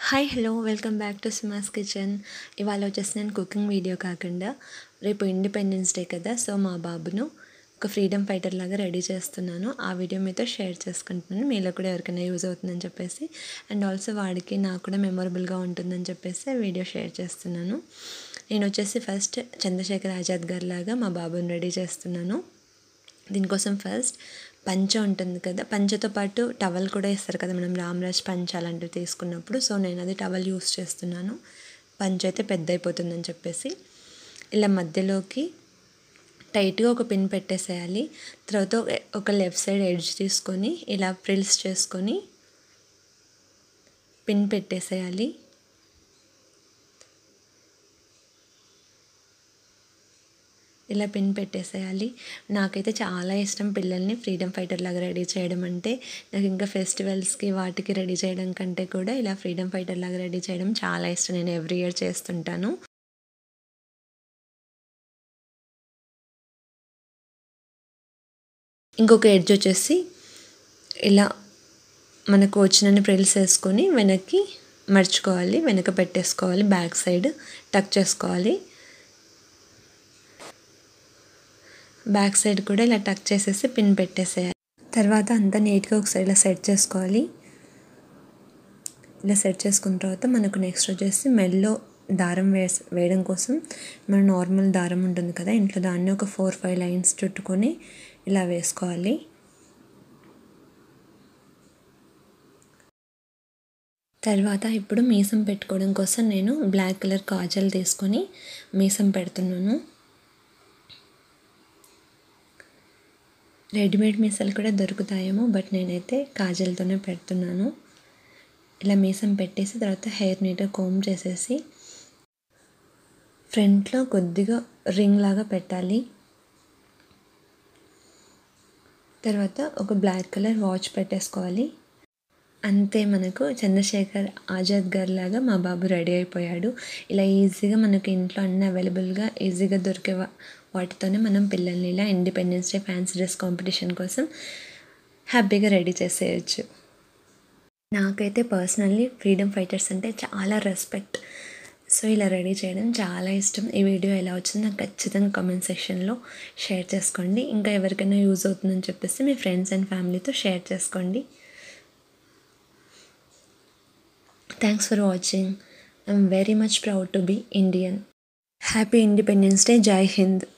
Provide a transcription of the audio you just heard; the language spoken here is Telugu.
hi hello welcome back to Suma's kitchen ఇవాళ వచ్చేసి నేను కుకింగ్ వీడియో కాకుండా రేపు ఇండిపెండెన్స్ డే కదా సో మా బాబును ఒక ఫ్రీడమ్ ఫైటర్ లాగా రెడీ చేస్తున్నాను ఆ వీడియో మీతో షేర్ చేసుకుంటున్నాను మీలో కూడా ఎవరికైనా యూజ్ అవుతుందని చెప్పేసి అండ్ ఆల్సో వాడికి నాకు కూడా మెమొరబుల్గా ఉంటుందని చెప్పేసి వీడియో షేర్ చేస్తున్నాను నేను వచ్చేసి ఫస్ట్ చంద్రశేఖర్ ఆజాద్ గారి లాగా మా బాబుని రెడీ చేస్తున్నాను దీనికోసం ఫస్ట్ పంచ ఉంటుంది కదా పంచతో పాటు టవల్ కూడా ఇస్తారు కదా మనం రామరాజ్ పంచ అలాంటివి తీసుకున్నప్పుడు సో నేను అది టవల్ యూస్ చేస్తున్నాను పంచ అయితే పెద్ద అయిపోతుందని చెప్పేసి ఇలా మధ్యలోకి టైట్గా ఒక పిన్ పెట్టేసేయాలి తర్వాత ఒక లెఫ్ట్ సైడ్ ఎడ్జ్ తీసుకొని ఇలా ఫ్రిల్స్ చేసుకొని పిన్ పెట్టేసేయాలి ఇలా పిన్ పెట్టేసేయాలి నాకైతే చాలా ఇష్టం పిల్లల్ని ఫ్రీడమ్ ఫైటర్ లాగా రెడీ చేయడం అంటే నాకు ఇంకా ఫెస్టివల్స్కి వాటికి రెడీ చేయడం కంటే కూడా ఇలా ఫ్రీడమ్ ఫైటర్ లాగా రెడీ చేయడం చాలా ఇష్టం నేను ఎవ్రీ ఇయర్ చేస్తుంటాను ఇంకొక ఎడ్జ్ వచ్చేసి ఇలా మనకు వచ్చినన్ని ప్రిల్స్ వేసుకొని వెనక్కి మర్చుకోవాలి వెనక పెట్టేసుకోవాలి బ్యాక్ సైడ్ టక్ చేసుకోవాలి బ్యాక్ సైడ్ కూడా ఇలా టక్ చేసేసి పిన్ పెట్టేసేయాలి తర్వాత అంతా నీట్గా ఒకసారి ఇలా సెట్ చేసుకోవాలి ఇలా సెట్ చేసుకున్న తర్వాత మనకు నెక్స్ట్ వచ్చేసి మెల్లో దారం వేసి వేయడం కోసం మన నార్మల్ దారం ఉంటుంది కదా ఇంట్లో దాన్ని ఒక ఫోర్ ఫైవ్ లైన్స్ చుట్టుకొని ఇలా వేసుకోవాలి తర్వాత ఇప్పుడు మీసం పెట్టుకోవడం కోసం నేను బ్లాక్ కలర్ కాజల్ తీసుకొని మీసం పెడుతున్నాను రెడీమేడ్ మీసాలు కూడా దొరుకుతాయేమో బట్ నేనైతే కాజల్తోనే పెడుతున్నాను ఇలా మీసం పెట్టేసి తర్వాత హెయిర్ నీట్గా కోమ్ చేసేసి ఫ్రంట్లో కొద్దిగా రింగ్ లాగా పెట్టాలి తర్వాత ఒక బ్లాక్ కలర్ వాచ్ పెట్టేసుకోవాలి అంతే మనకు చంద్రశేఖర్ ఆజాద్ గారి లాగా మా బాబు రెడీ అయిపోయాడు ఇలా ఈజీగా మనకి ఇంట్లో అన్ని అవైలబుల్గా ఈజీగా దొరికే వాటితోనే మనం పిల్లల్ని ఇలా independence day fancy dress competition కోసం హ్యాపీగా రెడీ చేసేయచ్చు నాకైతే పర్సనల్లీ ఫ్రీడమ్ ఫైటర్స్ అంటే చాలా రెస్పెక్ట్ సో ఇలా రెడీ చేయడం చాలా ఇష్టం ఈ వీడియో ఎలా వచ్చిందో నాకు ఖచ్చితంగా కామెంట్ సెక్షన్లో షేర్ చేసుకోండి ఇంకా ఎవరికైనా యూజ్ అవుతుందని చెప్పేసి మీ ఫ్రెండ్స్ అండ్ ఫ్యామిలీతో షేర్ చేసుకోండి thanks for watching I'm very much proud to be Indian happy independence day జై హింద్